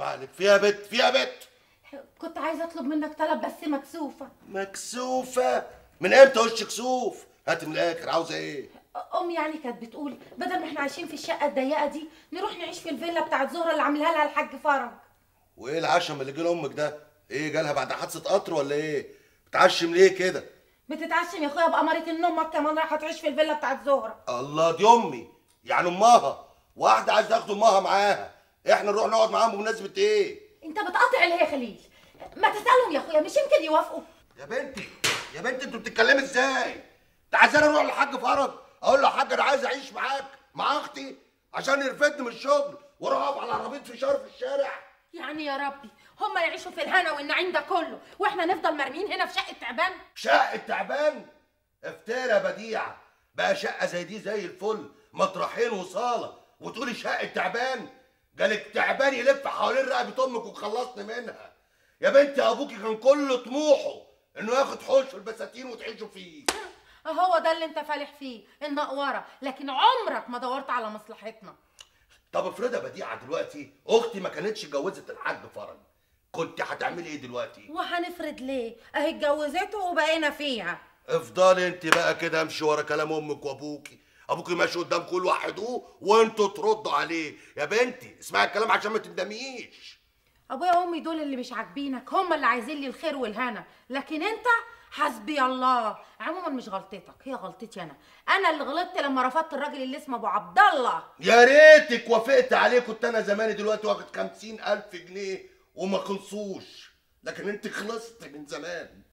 عليك فيها بت فيها بت كنت عايزه اطلب منك طلب بس مكسوفه مكسوفه من امتى وش كسوف هات من الاخر عاوزه ايه امي يعني كانت بتقول بدل ما احنا عايشين في الشقه الضيقه دي نروح نعيش في الفيلا بتاعت زهره اللي عاملها لها الحاج فرج وايه العشم اللي جه لامك ده ايه جالها بعد حادثه قطر ولا ايه بتعشم ليه كده بتتعشم يا اخويا بأمارة ان امك كمان رايحه تعيش في الفيلا بتاعت زهره الله دي امي يعني امها واحده عايزه تاخد امها معاها احنا نروح نقعد معاهم بمناسبه ايه انت بتقاطع ليه يا خليل ما تسالهم يا اخويا مش يمكن يوافقوا يا بنتي يا بنتي انتوا بتتكلمي ازاي انت عايزاني اروح للحاج فرج اقول له يا حاج انا عايز اعيش معاك مع اختي عشان يرفدني من الشغل واروح اقف على عربيه فشار في الشارع يعني يا ربي هم يعيشوا في الهنا والنعيم ده كله واحنا نفضل مرميين هنا في شقه تعبان شقه تعبان افترى يا بديعه بقى شقه زي دي زي الفل مطرحين وصاله وتقولي شقه تعبان جالك تعبان يلف حوالين رقبه امك وخلصني منها يا بنتي ابوكي كان كل طموحه انه ياخد حوش في البساتين وتعيشوا فيه هو ده اللي انت فالح فيه النقوره لكن عمرك ما دورت على مصلحتنا طب افرضي يا بديعه دلوقتي اختي ما كانتش اتجوزت الحاج فرج كنت هتعملي ايه دلوقتي وهنفرض ليه اهي اتجوزته وبقينا فيها افضلي انت بقى كده امشي ورا كلام امك وابوكي ابوكي ماشي قدام كل واحد هو وانتوا تردوا عليه يا بنتي اسمعي الكلام عشان ما تندميش ابويا وامي دول اللي مش عاجبينك هم اللي عايزين لي الخير والهنا لكن انت حسبي الله عموما مش غلطتك هي غلطتي انا انا اللي غلطت لما رفضت الراجل اللي اسمه ابو عبد الله يا ريتك وافقت عليه كنت انا زماني دلوقتي واخد خمسين الف جنيه وما خلصوش لكن انت خلصت من زمان